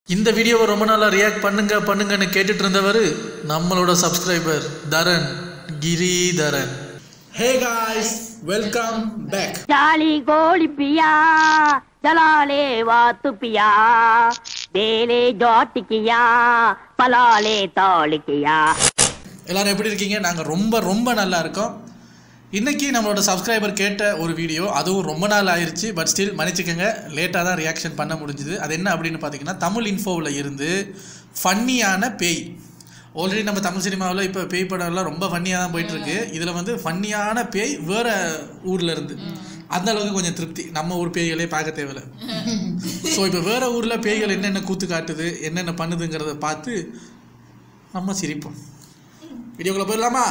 இந்த வீடியோவை ரொம்ப நாளாக ரியாக்ட் பண்ணுங்க பண்ணுங்கன்னு கேட்டுட்டு இருந்தவர் நம்மளோட subscriber Dharan Giridharan hey guys welcome back ಜಾಲಿ ಗೋಳಿ ಪಿಯಾ ಜಲಾಲೆ ವಾತು ಪಿಯಾ ಬೇಲೆ ಜೋಟಿಕಿಯಾ ಪಲಾಲೆ ತಾಳಿಕಿಯಾ எல்லாரும் எப்படி இருக்கீங்க நாங்கள் ரொம்ப ரொம்ப நல்லா இருக்கோம் இன்னைக்கு நம்மளோட சப்ஸ்கிரைபர் கேட்ட ஒரு வீடியோ அதுவும் ரொம்ப நாள் ஆயிருச்சு பட் ஸ்டில் மன்னிச்சுக்கோங்க லேட்டாக தான் ரியாக்ஷன் பண்ண முடிஞ்சுது அது என்ன அப்படின்னு பார்த்தீங்கன்னா தமிழ் இன்ஃபோவில் இருந்து ஃபன்னியான பேய் ஆல்ரெடி நம்ம தமிழ் சினிமாவில் இப்போ பேய் படம்லாம் ரொம்ப ஃபன்னியாக தான் போயிட்டுருக்கு இதில் வந்து ஃபன்னியான பேய் வேறு ஊரில் இருந்து அந்த அளவுக்கு கொஞ்சம் திருப்தி நம்ம ஊர் பேய்களே பார்க்க தேவையில்ல ஸோ இப்போ வேறு ஊரில் பேய்கள் என்னென்ன கூத்து காட்டுது என்னென்ன பண்ணுதுங்கிறத பார்த்து நம்ம சிரிப்போம் வீடியோக்குள்ளே போயிடலாமா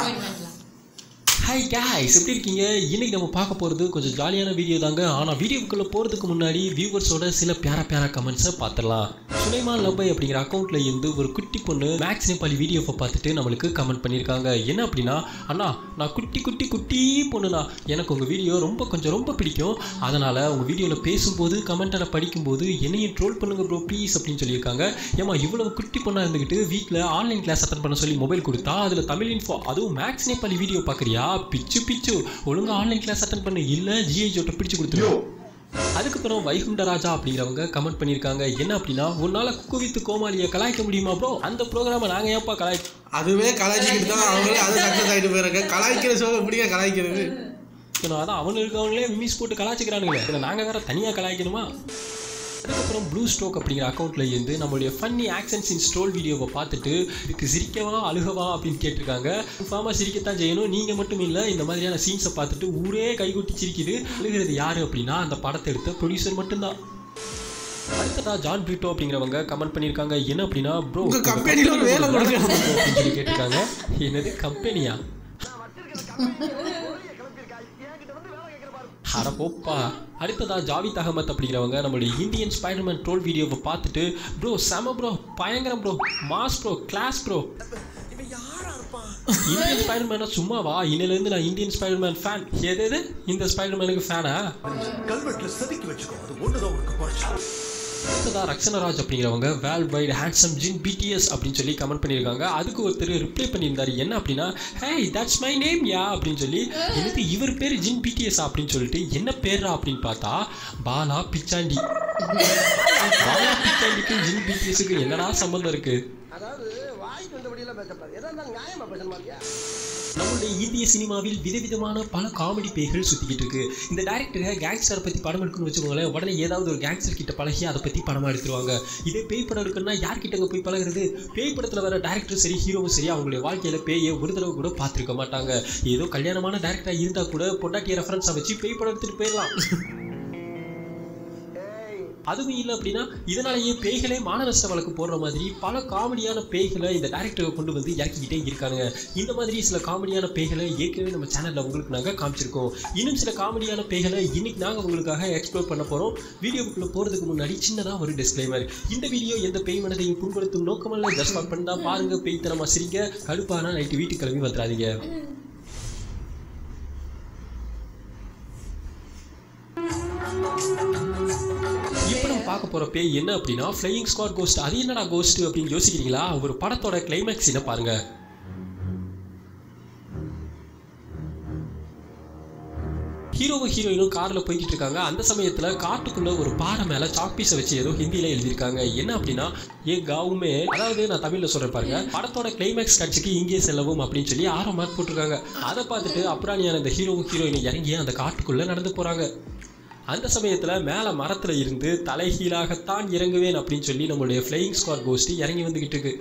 ஹாய் guys எப்படி இருக்கீங்க இன்னைக்கு நம்ம பார்க்க போகிறது கொஞ்சம் ஜாலியான வீடியோ தாங்க ஆனால் வீடியோக்குள்ளே போகிறதுக்கு முன்னாடி வியூவர்ஸோட சில பியாரா பியாரா கமெண்ட்ஸை பார்த்துடலாம் சுலைமான் லப்பை அப்படிங்கிற அக்கௌண்ட்ல இருந்து ஒரு குட்டி பொண்ணு மேக்ஸ் நேபாளி வீடியோவை பார்த்துட்டு நம்மளுக்கு கமெண்ட் பண்ணியிருக்காங்க என்ன அப்படின்னா அண்ணா நான் குட்டி குட்டி குட்டி பொண்ணுண்ணா எனக்கு உங்கள் வீடியோ ரொம்ப கொஞ்சம் ரொம்ப பிடிக்கும் அதனால் உங்கள் வீடியோவில் பேசும்போது கமெண்ட்டில் படிக்கும்போது என்னையும் ட்ரோல் பண்ணுங்க ப்ரோ ப்ளீஸ் அப்படின்னு சொல்லியிருக்காங்க ஏமா இவ்வளவு குட்டி பொண்ணாக இருந்துக்கிட்டு வீட்டில் ஆன்லைன் கிளாஸ் அட்டன் பண்ண சொல்லி மொபைல் கொடுத்தா அதில் தமிழ் இன்ஃபோ அதுவும் மேக்ஸ் நேபாளி வீடியோ பார்க்குறியா பிச்சு பிச்சு ஒழுங்கா ஆன்லைன் கிளாஸ் அட்டன் பண்ணு இல்லை ஜிஐ ஜோட்டை பிடிச்சு கொடுத்துருவோம் அதுக்கப்புறம் வைகுண்ட ராஜா அப்படிங்கிறவங்க கமெண்ட் பண்ணியிருக்காங்க என்ன அப்படின்னா உன்னால குவித்து கோமாளியை கலாய்க்க முடியுமா ப்ரோ அந்த ப்ரோக்ராமை நாங்கள் ஏன்ப்பா கலாய் அதுவே கலாய்ச்சிக்கிட்டு தான் அவங்களே அது சக்ஸஸ் ஆகிட்டு போயிருக்க கலாய்க்கிற ஷோ எப்படிங்க கலாய்க்கிறது அதான் அவனுக்கு அவங்களே விமிஸ் போட்டு கலாய்ச்சிக்கிறானுங்களே இதில் நாங்கள் வேற தனியாக கலாய்க்கணுமா அதுக்கப்புறம் ப்ளூ ஸ்ட்ரோக் அப்படிங்கிற அக்கௌண்ட்ல இருந்து நம்மளுடைய ஃபன்னி ஆக்ஷன்ஸ் இன் ஸ்ட்ரோல் வீடியோவை பார்த்துட்டு இதுக்கு சிரிக்கவா அழுகவா அப்படின்னு கேட்டிருக்காங்க கன்ஃபார்மாக சிரிக்கத்தான் செய்யணும் நீங்கள் மட்டும் இல்லை இந்த மாதிரியான சீன்ஸை பார்த்துட்டு ஊரே கைகொட்டி சிரிக்குது அழுகிறது யார் அப்படின்னா அந்த படத்தை எடுத்த ப்ரொடியூசர் மட்டும்தான் அடுத்ததா ஜான் பிரிட்டோ அப்படிங்கிறவங்க கமெண்ட் பண்ணியிருக்காங்க என்ன அப்படின்னா ப்ரோ உங்க company-ல ஒரு வேலை கொடுங்க. அப்படின்னு சொல்லி கேட்டிருக்காங்க என்னது கம்பெனியா அட போப்பா அடுத்ததா ஜாவித் அகமத் அப்படிங்கிறவங்க நம்மளுடைய இந்தியன் ஸ்பைடர்மேன் ட்ரோல் வீடியோவை பார்த்துட்டு ப்ரோ செம ப்ரோ பயங்கரம் bro mass bro class bro Indian ஸ்பைடர்மேனா சும்மாவா இன்னிலேருந்து நான் இந்தியன் ஸ்பைடர்மேன் ஃபேன் எது எது இந்த ஸ்பைடர்மேனுக்கு ஃபேனா கல்வெட்டுல செதுக்கி வச்சுக்கோ அது ஒண்ணுதான் உனக்கு குறைச்சல் அடுத்ததா ரக்ஷனராஜ் அப்படிங்கிறவங்க worldwide handsome Jin BTS அப்படின்னு சொல்லி கமெண்ட் பண்ணியிருக்காங்க அதுக்கு ஒருத்தர் ரிப்ளை பண்ணியிருந்தாரு என்ன அப்படின்னா hey that's my name yeah அப்படின்னு சொல்லி எனக்கு இவர் பேர் ஜின் பிடிஎஸ் அப்படின்னு சொல்லிட்டு என்ன பேரா அப்படின்னு பார்த்தா பாலா பிச்சாண்டி பாலா பிச்சாண்டிக்கும் ஜின் பிடிஎஸ்க்கு என்னடா சம்பந்தம் இருக்கு அதாவது வாய்க்கு வந்தபடியெல்லாம் பேசக்கூடாது எதா இருந்தாலும் நியாயமா பேசணுமா இல்லையா நம்மளுடைய இந்திய சினிமாவில் விதவிதமான பல காமெடி பேய்கள் சுத்திக்கிட்டு இருக்கு இந்த டேரக்டரை கேங்ஸ்டரை பத்தி படம் எடுக்கணும்னு வச்சுக்கோங்களேன் உடனே ஏதாவது ஒரு கேங்ஸ்டர் கிட்ட பழகி அதை பத்தி படமா எடுத்துருவாங்க இதே பேய் படம் எடுக்கணும்னா யார்கிட்ட போய் பழகுறது பேய் படத்துல வர டேரக்டரும் சரி ஹீரோவும் சரி அவங்களுடைய வாழ்க்கையில பேயை ஒரு தடவை கூட பார்த்திருக்க மாட்டாங்க ஏதோ கல்யாணமான டேரக்டரா இருந்தா கூட பொண்டாட்டிய ரெஃபரன்ஸா வச்சு பேய் படம் எடுத்துட்டு போயிடலாம் அதுவும் இல்லை அப்படின்னா இதனாலேயே பேய்களே மானநஷ்ட வழக்கு போடுற மாதிரி பல காமெடியான பேய்களை இந்த டேரக்டரை கொண்டு வந்து இறக்கிக்கிட்டே இருக்காங்க இந்த மாதிரி சில காமெடியான பேய்களை ஏற்கனவே நம்ம சேனலில் உங்களுக்கு நாங்கள் காமிச்சிருக்கோம் இன்னும் சில காமெடியான பேய்களை இன்னைக்கு நாங்கள் உங்களுக்காக எக்ஸ்ப்ளோர் பண்ண போகிறோம் வீடியோக்குள்ளே போகிறதுக்கு முன்னாடி சின்னதாக ஒரு டிஸ்க்ளைமர் இந்த வீடியோ எந்த பேய் மனதையும் புண்படுத்தும் நோக்கமல்ல ஜஸ்ட் ஃபார் பண்ணா பாருங்க பேய் தரமா சிரிங்க கடுப்பானா நைட்டு வீட்டுக்கு கிளம்பி வந்துடாதீங்க இப்போ நம்ம பார்க்க போற பேய் என்ன அப்படின்னா ஃப்ளையிங் ஸ்குவாட் கோஸ்ட் அது என்னடா கோஸ்ட் அப்படின்னு யோசிக்கிறீங்களா ஒரு படத்தோட கிளைமேக்ஸ் என்ன பாருங்க ஹீரோவும் ஹீரோயினும் காரில் போய்கிட்டு இருக்காங்க அந்த சமயத்தில் காட்டுக்குள்ள ஒரு பாறை மேலே சாக்பீஸை வச்சு ஏதோ ஹிந்தியில் எழுதியிருக்காங்க என்ன அப்படின்னா ஏ காவுமே அதாவது நான் தமிழில் சொல்கிறேன் பாருங்க படத்தோட கிளைமேக்ஸ் காட்சிக்கு இங்கே செல்லவும் அப்படின்னு சொல்லி ஆரோ மார்க் போட்டிருக்காங்க அதை பார்த்துட்டு அப்புறாணியான இந்த ஹீரோவும் ஹீரோயினும் இறங்கி அந்த காட்டுக்குள்ளே நடந்து போகிறாங்க அந்த சமயத்தில் மேலே மரத்தில் இருந்து தலைகீழாகத்தான் இறங்குவேன் அப்படின்னு சொல்லி நம்மளுடைய ஃப்ளையிங் ஸ்குவாட் கோஸ்ட் இறங்கி வந்துகிட்டு இருக்கு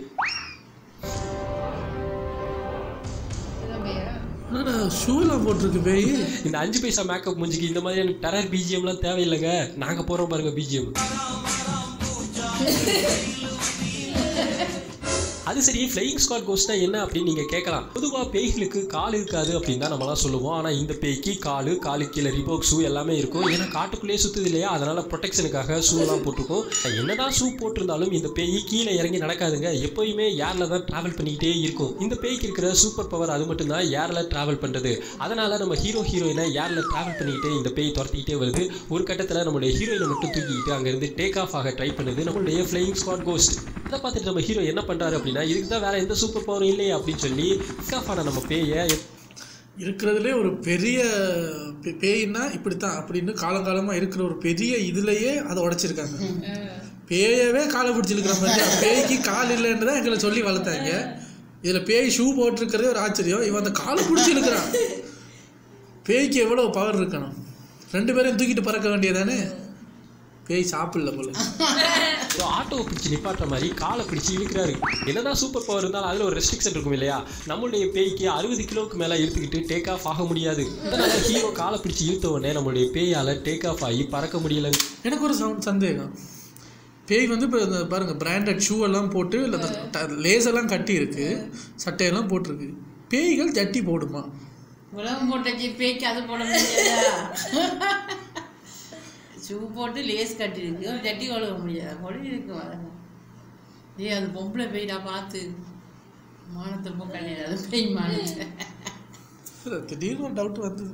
என்னடா ஷூலாம் போட்டிருக்கு பேய் இந்த அஞ்சு பைசா மேக்கப் மூஞ்சிக்கு இந்த மாதிரியான டெரர் பிஜிஎம்லாம் தேவையில்லைங்க நாங்கள் போகிறோம் பாருங்க பிஜிஎம் அது சரி ஃப்ளையிங் ஸ்குவாட் கோஸ்ட்னா என்ன அப்படின்னு நீங்கள் கேட்கலாம் பொதுவாக பேய்களுக்கு கால் இருக்காது அப்படின்னு தான் நம்மளாம் சொல்லுவோம் ஆனால் இந்த பேய்க்கு காலு காலு கீழே ரிபோக் ஷூ எல்லாமே இருக்கும் ஏன்னா காட்டுக்குள்ளேயே சுற்றுது இல்லையா அதனால ப்ரொடெக்ஷனுக்காக ஷூலாம் போட்டிருக்கும் என்னதான் ஷூ போட்டிருந்தாலும் இந்த பேய் கீழே இறங்கி நடக்காதுங்க எப்போயுமே ஏரில் தான் ட்ராவல் பண்ணிக்கிட்டே இருக்கும் இந்த பேய்க்கு இருக்கிற சூப்பர் பவர் அது மட்டும்தான் ஏரில் ட்ராவல் பண்ணுறது அதனால நம்ம ஹீரோ ஹீரோயினை ஏரில் ட்ராவல் பண்ணிக்கிட்டே இந்த பேய் துரத்திக்கிட்டே வருது ஒரு கட்டத்தில் நம்மளுடைய ஹீரோயினை மட்டும் தூக்கிக்கிட்டு அங்கேருந்து டேக் ஆஃப் ஆக ட்ரை பண்ணுது நம்மளுடைய ஃப்ளையிங் ஸ்குவாட் கோஸ்ட் அதை பார்த்துட்டு நம்ம ஹீரோ என்ன பண்ணுறாரு அப்படின்னா இதுக்கு தான் வேற எந்த சூப்பர் பவரும் இல்லையே அப்படின்னு சொல்லி டேக் ஆஃப் ஆன நம்ம பேயை இருக்கிறதுலே ஒரு பெரிய பே- பேய்னா இப்படித்தான் அப்படின்னு காலங்காலமாக இருக்கிற ஒரு பெரிய இதுலயே அதை உடைச்சிருக்காங்க பேயவே காலை பிடிச்சிருக்கிற மாதிரி பேய்க்கு கால் இல்லைன்னு தான் எங்களை சொல்லி வளர்த்தாங்க இதில் பேய் ஷூ போட்டிருக்கிறதே ஒரு ஆச்சரியம் இவன் அந்த காலை பிடிச்சி இழுக்கிறான் பேய்க்கு எவ்வளோ பவர் இருக்கணும் ரெண்டு பேரையும் தூக்கிட்டு பறக்க வேண்டியதானே பேய் சாப்பிடல போல ஸோ ஆட்டோவை பிடிச்சி நிப்பாட்டுற மாதிரி காலை பிடிச்சி இழுக்கிறாரு என்னதான் சூப்பர் பவர் இருந்தாலும் அதில் ஒரு ரெஸ்ட்ரிக்ஷன் இருக்கும் இல்லையா நம்மளுடைய பேய்க்கு அறுபது கிலோவுக்கு மேலே இழுத்துக்கிட்டு டேக் ஆஃப் ஆக முடியாது அதனால ஹீரோ காலை பிடிச்சி இழுத்த உடனே நம்மளுடைய பேயால் டேக் ஆஃப் ஆகி பறக்க முடியல எனக்கு ஒரு சவுண்ட் சந்தேகம் பேய் வந்து இப்போ இந்த பாருங்க பிராண்டட் ஷூ எல்லாம் போட்டு இல்லை லேஸ் எல்லாம் கட்டி இருக்கு சட்டையெல்லாம் போட்டிருக்கு பேய்கள் ஜட்டி போடுமா உலகம் போட்டச்சு பேய்க்கு அது போட முடியாதா ஷூ போட்டு லேஸ் கட்டிருக்கு ஒரு ஜட்டி கழுவ முடியாதா கொடி இருக்கு வரங்க ஏய் அது பொம்பளை பேய்டா பார்த்து மானத்தை போ கட்டிடாது பேய் மானத்தை திடீர்னு ஒரு டவுட் வந்தது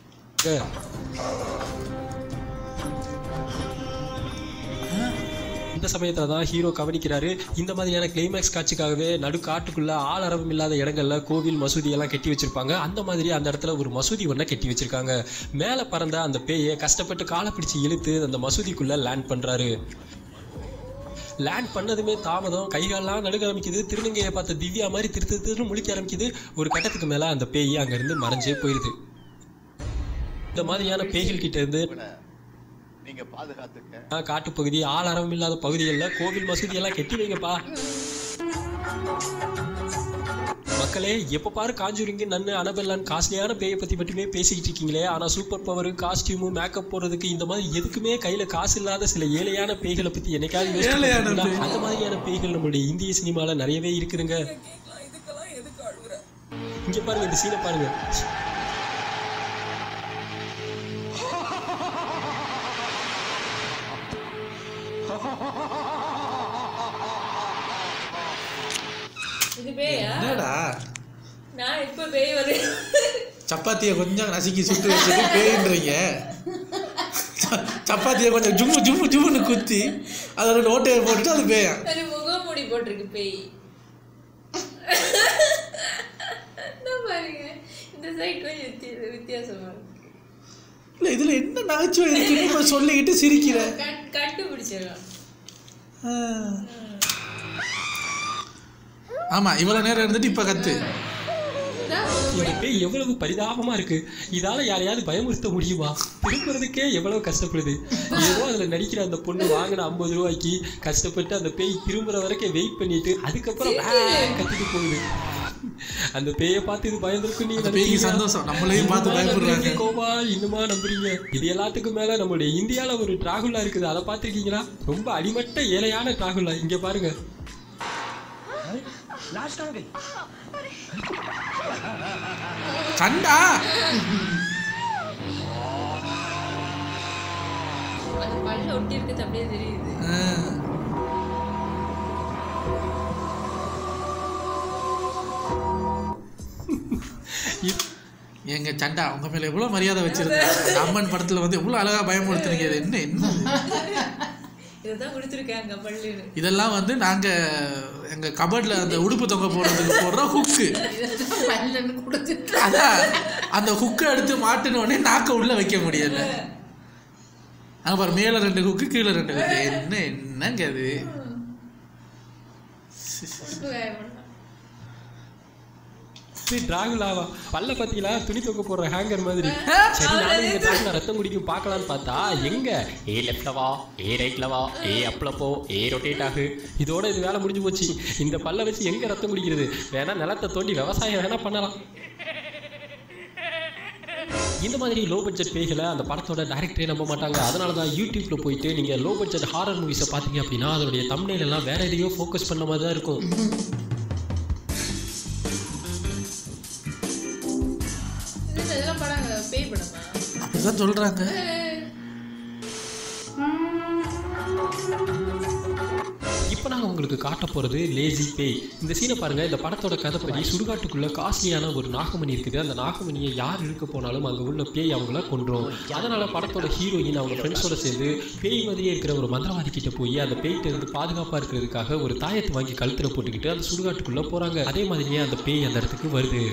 இந்த சமயத்தில் தான் ஹீரோ கவனிக்கிறாரு இந்த மாதிரியான கிளைமேக்ஸ் காட்சிக்காகவே நடு காட்டுக்குள்ள ஆளரவம் இல்லாத இடங்கள்ல கோவில் மசூதி எல்லாம் கட்டி வச்சிருப்பாங்க அந்த மாதிரி அந்த இடத்துல ஒரு மசூதி ஒன்றை கட்டி வச்சிருக்காங்க மேலே பறந்த அந்த பேயை கஷ்டப்பட்டு காலை பிடிச்சி இழுத்து அந்த மசூதிக்குள்ள லேண்ட் பண்றாரு லேண்ட் பண்ணதுமே தாமதம் கைகாலெல்லாம் நடுக்க ஆரம்பிக்குது திருநங்கையை பார்த்த திவ்யா மாதிரி திரு திரு திருன்னு முழிக்க ஆரம்பிக்குது ஒரு கட்டத்துக்கு மேலே அந்த பேய் அங்கேருந்து மறைஞ்சே போயிடுது இந்த மாதிரியான பேய்கள் கிட்ட இருந்து நீங்க பாதுகாத்துக்க ஆ, காட்டுப்பகுதி ஆளாரம் இல்லாத பகுதிகளில் கோவில் மசூதி எல்லாம் கட்டி வைங்கப்பா மக்களே எப்போ பாரு காஞ்சூரிங்க நன்னு அனபெல்லான் காஸ்ட்லியான பேயை பற்றி மட்டுமே பேசிக்கிட்டு இருக்கீங்களே ஆனால் சூப்பர் பவர் காஸ்டியூமு மேக்கப் போடுறதுக்கு இந்த மாதிரி எதுக்குமே கையில் காசு இல்லாத சில ஏழையான பேய்களை பற்றி என்னைக்காவது யோசிச்சு ஏழையான பார்த்திருக்கீங்களா? அந்த மாதிரியான பேய்கள் நம்மளுடைய இந்திய சினிமாவில் நிறையவே இருக்குதுங்க இங்கே பாருங்க இந்த சீனை பாருங்க இது பேயா என்னடா நான் இப்ப பேய் வரேன் சப்பாத்தியை கொஞ்சம் நசுக்கி சுட்டு வச்சுட்டு பேயின்றீங்க ச- சப்பாத்தியை கொஞ்சம் ஜும்மு ஜும்மு ஜும்முன்னு குத்தி அதில் ஓட்டையை போட்டுட்டு அது பேயா அது முகமூடி போட்டிருக்கு பேய் நான் பாருங்க இந்த சைட் கொஞ்சம் வித்தியா- வித்தியாசமா இருக்கு இல்லை இதில் என்ன நகைச்சுவை இருக்குன்னு இப்போ சொல்லிக்கிட்டு சிரிக்கிற கண்- கண்டுபிடிச்சிடலாம் ஆ. ஆமா இவ்வளவு நேரம் இருந்துட்டு இப்ப கத்து இதான் இந்த பேய் எவ்வளவு பரிதாபமா இருக்கு இதால யாரையாவது பயமுறுத்த முடியுமா திருப்புறதுக்கே எவ்வளவு கஷ்டப்படுது ஏதோ அதுல நடிக்கிற அந்த பொண்ணு வாங்கின ஐம்பது ரூபாய்க்கு கஷ்டப்பட்டு அந்த பேய் திரும்புற வரைக்கும் வெயிட் பண்ணிட்டு அதுக்கப்புறம் வே கத்திட்டு போகுது அந்த பேயை பார்த்து இது பயந்துருக்கு நீ அந்த பேய்க்கு சந்தோஷம். நம்மளையும் பார்த்து பயப்படுறாங்க. கோபா இன்னுமா நம்புறீங்க இது எல்லாத்துக்கும் மேல நம்மளுடைய இந்தியால ஒரு டிராகுலா இருக்குது அதை பார்த்திருக்கீங்களா ரொம்ப அடிமட்ட ஏழையான டிராகுலா இங்க பாருங்க கண்டா அது பல்ல ஒட்டி இருக்குது அப்படியே தெரியுது ஆ. எங்க சண்டா உங்க மேல எவ்வளவு மரியாதை வச்சிருந்தேன் அம்மன் படத்துல வந்து எவ்வளவு அழகா பயமுறுத்துறீங்க இது என்ன என்ன இது? இதைதான் கொடுத்துருக்காங்க பல்லுன்னு இதெல்லாம் வந்து நாங்க எங்க கபட்ல அந்த உடுப்பு தொங்க போடுறதுக்கு போடுற ஹுக்கு இதைத்தான் பல்லன்னு கொடுத்துட்டு அதான் அந்த ஹுக்கை எடுத்து மாட்டின உடனே நாக்க உள்ள வைக்க முடியல அங்க பாரு மேல ரெண்டு ஹுக்கு கீழே ரெண்டு ஹுக்கு என்ன என்னங்க அது டிராகுலாவா பல்ல பாத்தீங்களா துணி தொங்க போடுற ஹேங்கர் மாதிரி சரி நானும் இந்த டிராகுலா ரத்தம் குடிக்கும் பார்க்கலான்னு பார்த்தா எங்க ஏ லெஃப்ட்ல வா ஏ ரைட்ல வா ஏ அப்ல போ ஏ ரொட்டேட் ஆகு இதோட இது வேலை முடிஞ்சு போச்சு இந்த பல்ல வச்சு எங்க ரத்தம் குடிக்கிறது வேணா நிலத்தை தோண்டி விவசாயம் வேணா பண்ணலாம் இந்த மாதிரி லோ பட்ஜெட் பேய்களை அந்த படத்தோட டேரக்டரே நம்ப மாட்டாங்க அதனால தான் யூடியூப்ல போயிட்டு நீங்க லோ பட்ஜெட் ஹாரர் மூவிஸை பார்த்தீங்க அப்படின்னா அதனுடைய thumbnail எல்லாம் வேற எதையோ ஃபோக்கஸ் பண்ண மாதிரி தான் இருக்கும் அப்படிதான் சொல்றாங்க இப்போ நாங்கள் உங்களுக்கு காட்ட போகிறது லேசி பேய் இந்த சீனை பாருங்கள் இந்த படத்தோட கதைப்படி சுடுகாட்டுக்குள்ளே காஸ்ட்லியான ஒரு நாகமணி இருக்குது அந்த நாகமணியை யார் இழுக்க போனாலும் அங்கே உள்ள பேய் அவங்கள கொன்றும் அதனால் படத்தோட ஹீரோயின் அவங்க ஃப்ரெண்ட்ஸோட சேர்ந்து பேய் மாதிரியே இருக்கிற ஒரு மந்திரவாதி கிட்ட போய் அந்த பேய்கிட்ட இருந்து பாதுகாப்பாக இருக்கிறதுக்காக ஒரு தாயத்தை வாங்கி கழுத்தில் போட்டுக்கிட்டு அந்த சுடுகாட்டுக்குள்ளே போகிறாங்க அதே மாதிரியே அந்த பேய் அந்த இடத்துக்கு வருது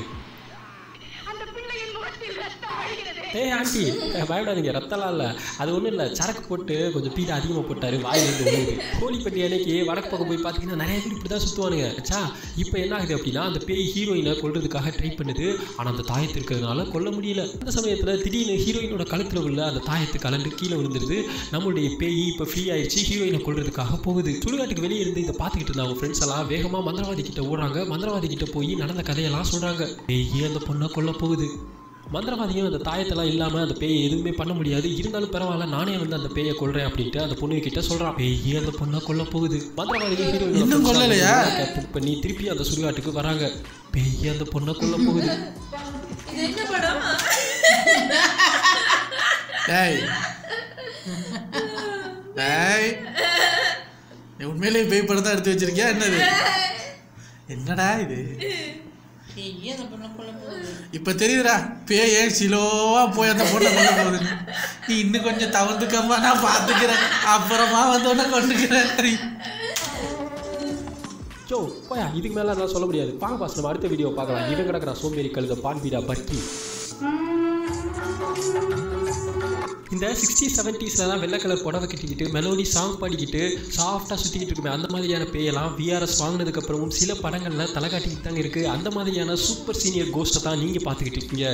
ஏய் ஆண்டி அஹ் பயப்படாதீங்க ரத்தம்லாம் இல்லை அது ஒன்றும் இல்லை சரக்கு போட்டு கொஞ்சம் பீட அதிகமாக போட்டார் வாயிலிருந்து விழுது கோழிப்பட்டி அன்னைக்கு வடக்கு பக்கம் போய் பார்த்தீங்கன்னா நிறைய பேர் இப்படி தான் சுற்றுவானுங்க அச்சா இப்போ என்ன ஆகுது அப்படின்னா அந்த பேய் ஹீரோயினை கொல்றதுக்காக ட்ரை பண்ணுது ஆனால் அந்த தாயத்து இருக்கிறதுனால கொல்ல முடியல அந்த சமயத்தில் திடீர்னு ஹீரோயினோட கழுத்தில் உள்ள அந்த தாயத்து கலண்டு கீழே விழுந்துருது நம்மளுடைய பேய் இப்போ ஃப்ரீ ஆயிடுச்சு ஹீரோயினை கொல்றதுக்காக போகுது சுடுகாட்டுக்கு வெளியே இருந்து இதை பார்த்துக்கிட்டு இருந்த அவங்க ஃப்ரெண்ட்ஸ் எல்லாம் வேகமாக மந்திரவாதி கிட்ட ஓடுறாங்க மந்திரவாதி கிட்ட போய் நடந்த கதையெல்லாம் சொல்கிறாங்க பேய் அந்த பொண்ணை கொல்ல போகுது மந்திரவாதியும் அந்த தாயத்தெல்லாம் இல்லாமல் அந்த பேயை எதுவுமே பண்ண முடியாது இருந்தாலும் பரவாயில்ல நானே வந்து அந்த பேயை கொல்றேன் அப்படின்ட்டு அந்த பொண்ணு கிட்ட சொல்றான் பேய் அந்த பொண்ணை கொல்ல போகுது மந்திரவாதியும் ஹீரோயின் இன்னும் கொல்லலையா? புக் பண்ணி திருப்பி அந்த சுடுகாட்டுக்கு வராங்க பேய் அந்த பொண்ணை கொல்ல போகுது இது என்ன படம் டேய் டேய் நீ உண்மையிலேயே பேய் படம் தான் எடுத்து வச்சிருக்கியா என்னது என்னடா இது ஏய் அந்த பொண்ணை கொல்ல போகுது இப்ப தெரியுதுடா பேய் ஏன் சிலோவா போய் அந்த பொண்ணை கொண்டு போகுதுன்னு நீ இன்னும் கொஞ்சம் தவிர்த்துக்கம்மா நான் பார்த்துக்கிறேன் அப்புறமா வந்து உன்னை கொண்டுக்கிறேன் ஜோ போயா இதுக்கு மேலே நான் சொல்ல முடியாது வாங்க பாஸ் நம்ம அடுத்த வீடியோ பார்க்கலாம் இவன் கிடக்குற சோம்பேறி கழுத பான்பீடா பர்க்கி இந்த சிக்ஸ்டி செவன்ட்டீஸ்லலாம் வெள்ளை கலர் புடவை கட்டிக்கிட்டு மெலோடி சாங் பாடிக்கிட்டு சாஃப்டாக சுற்றிக்கிட்டு இருக்குமே அந்த மாதிரியான பேயெல்லாம் விஆர்எஸ் வாங்கினதுக்கப்புறமும் சில படங்களில் தலை காட்டிக்கிட்டு தாங்க இருக்குது அந்த மாதிரியான சூப்பர் சீனியர் கோஸ்ட்டை தான் நீங்கள் பார்த்துக்கிட்டு இருக்கீங்க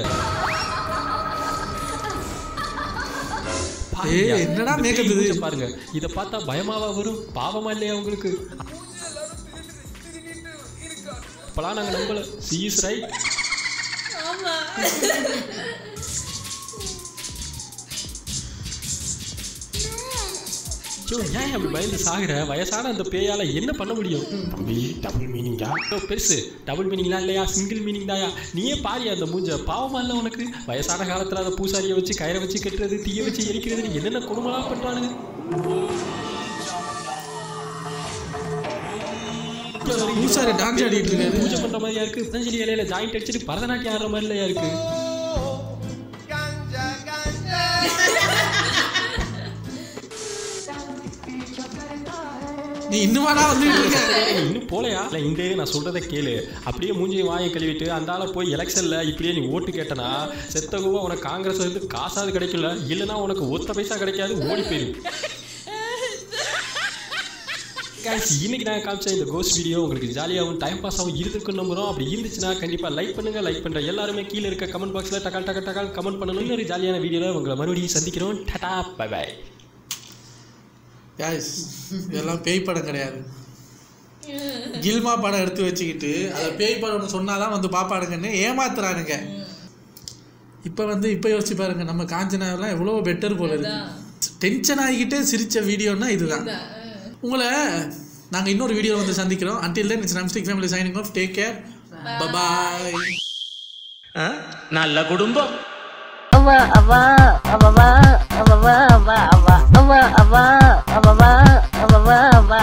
ஏய், என்னடா இந்த makeup பேய் இது? மூஞ்ச பாருங்க இதை பார்த்தா பயமாவா வரும் பாவமா இல்லையா உங்களுக்கு இப்போலாம் நாங்கள் நம்பல சீஸ் ரைட் ஆமா ஐயோ ஏன் அப்படி பயந்து சாகுற வயசான அந்த பேயால என்ன பண்ண முடியும் தம்பி டபுள் மீனிங்கா பெருசு டபுள் மீனிங்லாம் இல்லையா சிங்கிள் மீனிங் தாயா நீயே பாரியா அந்த மூஞ்ச பாவமா இல்லை உனக்கு வயசான காலத்துல அந்த பூசாரியை வச்சு கயிறை வச்சு கட்டுறது தீய வச்சு எரிக்கிறது என்னென்ன கொடுமைலாம் பண்றானுங்க பூசாரி டான்ஸ் ஆடிட்டு இருக்காரு பூஜை பண்ற மாதிரியா இருக்கு பதஞ்சலி இலையில ஜாயிண்ட் அடிச்சுட்டு பரதநாட்டியம் ஆடுற மாதிரி இல்லையா இருக்கு நீ இன்னுமாடா வந்துட்டு இருக்க நீ இன்னும் போலையா இல்லை இந்த ஏரியா நான் சொல்றதை கேளு அப்படியே மூஞ்சி வாயை கழுவிட்டு அந்த ஆளை போய் எலெக்ஷன்ல இப்படியே நீ ஓட்டு கேட்டனா செத்த கூட உனக்கு காங்கிரஸ் வந்து காசாவது கிடைக்கல இல்லைன்னா உனக்கு ஒத்த பைசா கிடைக்காது ஓடி போயிரு Guys, இன்னைக்கு நான் காமிச்ச இந்த கோஸ்ட் வீடியோ உங்களுக்கு ஜாலியாகவும் டைம் பாஸாகவும் இருந்திருக்கும் நம்புறோம் அப்படி இருந்துச்சுன்னா கண்டிப்பாக லைக் பண்ணுங்க லைக் பண்ற எல்லாருமே கீழே இருக்க கமெண்ட் பாக்ஸில் டக்கால் டக்கா டக்கால் கமெண்ட் பண்ணணும் இன்னொரு ஜாலியான வீடியோவில் உங்களை மறுபடியும் சந்திக்கிறோம் டாடா பை பை guys இதெல்லாம் பேய் படம் கிடையாது கில்மா படம் எடுத்து வச்சுக்கிட்டு அதை பேய் படம்னு சொன்னாதான் வந்து பாப்பாடுங்கன்னு ஏமாத்துறானுங்க இப்போ வந்து இப்போ யோசிச்சு பாருங்க நம்ம காஞ்சனாவெல்லாம் எவ்வளோ பெட்டர் போல இருக்கு டென்ஷன் ஆகிக்கிட்டே சிரிச்ச வீடியோன்னா இதுதான் உங்களை நாங்கள் இன்னொரு வீடியோ வந்து சந்திக்கிறோம் until then it's Namstick family signing off take care bye bye நல்ல குடும்பம் அவ அவ அவ அவ அவ அவ அவ அவ அவ அவ அவ அவ அவ